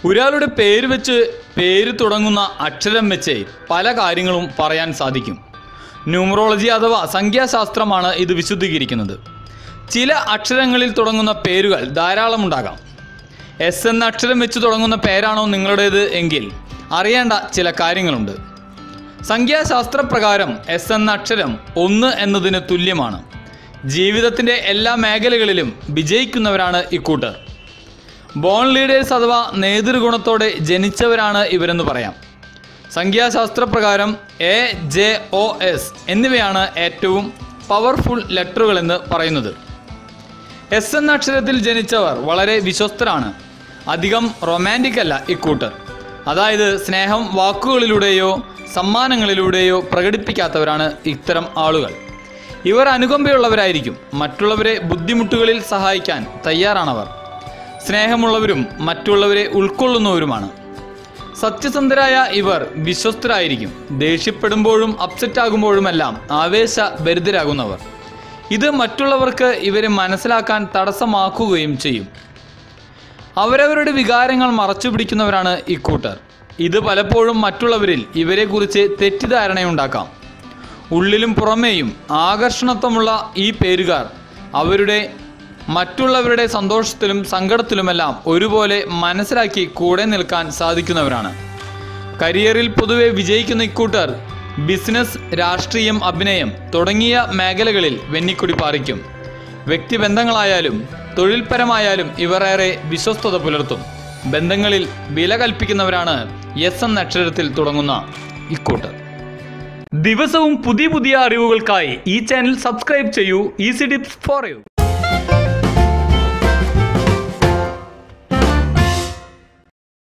ഒരാളുടെ പേര് വെച്ച് പേര് തുടങ്ങുന്ന അക്ഷരം വെച്ച് പല കാര്യങ്ങളും പറയാൻ സാധിക്കും ന്യൂമറോളജി അഥവാ സംഖ്യാശാസ്ത്രമാണ് ഇത് വിശുദ്ധീകരിക്കുന്നത് ചില അക്ഷരങ്ങളിൽ തുടങ്ങുന്ന പേരുകൾ ധാരാളം ഉണ്ടാകാം എസ് എന്ന അക്ഷരം വെച്ച് തുടങ്ങുന്ന പേരാണോ നിങ്ങളുടേത് എങ്കിൽ അറിയേണ്ട ചില കാര്യങ്ങളുണ്ട് സംഖ്യാശാസ്ത്രപ്രകാരം എസ് എന്ന അക്ഷരം ഒന്ന് എന്നതിന് തുല്യമാണ് ജീവിതത്തിൻ്റെ എല്ലാ മേഖലകളിലും വിജയിക്കുന്നവരാണ് ഇക്കൂട്ടർ ബോൺ ലീഡേഴ്സ് അഥവാ നേതൃഗുണത്തോടെ ജനിച്ചവരാണ് ഇവരെന്ന് പറയാം സംഖ്യാശാസ്ത്രപ്രകാരം എ ജെ ഒ എസ് എന്നിവയാണ് ഏറ്റവും പവർഫുൾ ലെറ്ററുകളെന്ന് പറയുന്നത് എസ് എന്ന അക്ഷരത്തിൽ ജനിച്ചവർ വളരെ വിശ്വസ്തരാണ് അധികം റൊമാൻറ്റിക് അല്ല ഇക്കൂട്ടർ അതായത് സ്നേഹം വാക്കുകളിലൂടെയോ സമ്മാനങ്ങളിലൂടെയോ പ്രകടിപ്പിക്കാത്തവരാണ് ഇത്തരം ആളുകൾ ഇവർ അനുകമ്പയുള്ളവരായിരിക്കും മറ്റുള്ളവരെ ബുദ്ധിമുട്ടുകളിൽ സഹായിക്കാൻ തയ്യാറാണവർ സ്നേഹമുള്ളവരും മറ്റുള്ളവരെ ഉൾക്കൊള്ളുന്നവരുമാണ് സത്യസന്ധരായ ഇവർ വിശ്വസ്തരായിരിക്കും ദേഷ്യപ്പെടുമ്പോഴും അപ്സെറ്റ് ആകുമ്പോഴുമെല്ലാം ആവേശഭരിതരാകുന്നവർ ഇത് മറ്റുള്ളവർക്ക് ഇവരെ മനസ്സിലാക്കാൻ തടസ്സമാക്കുകയും ചെയ്യും അവരവരുടെ വികാരങ്ങൾ മറച്ചു പിടിക്കുന്നവരാണ് ഇക്കൂട്ടർ ഇത് പലപ്പോഴും മറ്റുള്ളവരിൽ ഇവരെക്കുറിച്ച് തെറ്റിദ്ധാരണയുണ്ടാക്കാം ഉള്ളിലും പുറമേയും ആകർഷണത്വമുള്ള ഈ പേരുകാർ അവരുടെ മറ്റുള്ളവരുടെ സന്തോഷത്തിലും സങ്കടത്തിലുമെല്ലാം ഒരുപോലെ മനസ്സിലാക്കി കൂടെ നിൽക്കാൻ സാധിക്കുന്നവരാണ് കരിയറിൽ പൊതുവെ വിജയിക്കുന്ന ഇക്കൂട്ടർ ബിസിനസ് രാഷ്ട്രീയം അഭിനയം തുടങ്ങിയ മേഖലകളിൽ വെന്നിക്കൊടി പാറിക്കും വ്യക്തിബന്ധങ്ങളായാലും തൊഴിൽപരമായാലും ഇവർ ഏറെ വിശ്വസ്തത പുലർത്തും ബന്ധങ്ങളിൽ വില കൽപ്പിക്കുന്നവരാണ് എസ് എന്ന അക്ഷരത്തിൽ തുടങ്ങുന്ന ഇക്കൂട്ടർ ദിവസവും പുതിയ പുതിയ അറിവുകൾക്കായി ഈ ചാനൽ സബ്സ്ക്രൈബ് ചെയ്യൂ ഈസി ടിപ്സ് ഫോർ യു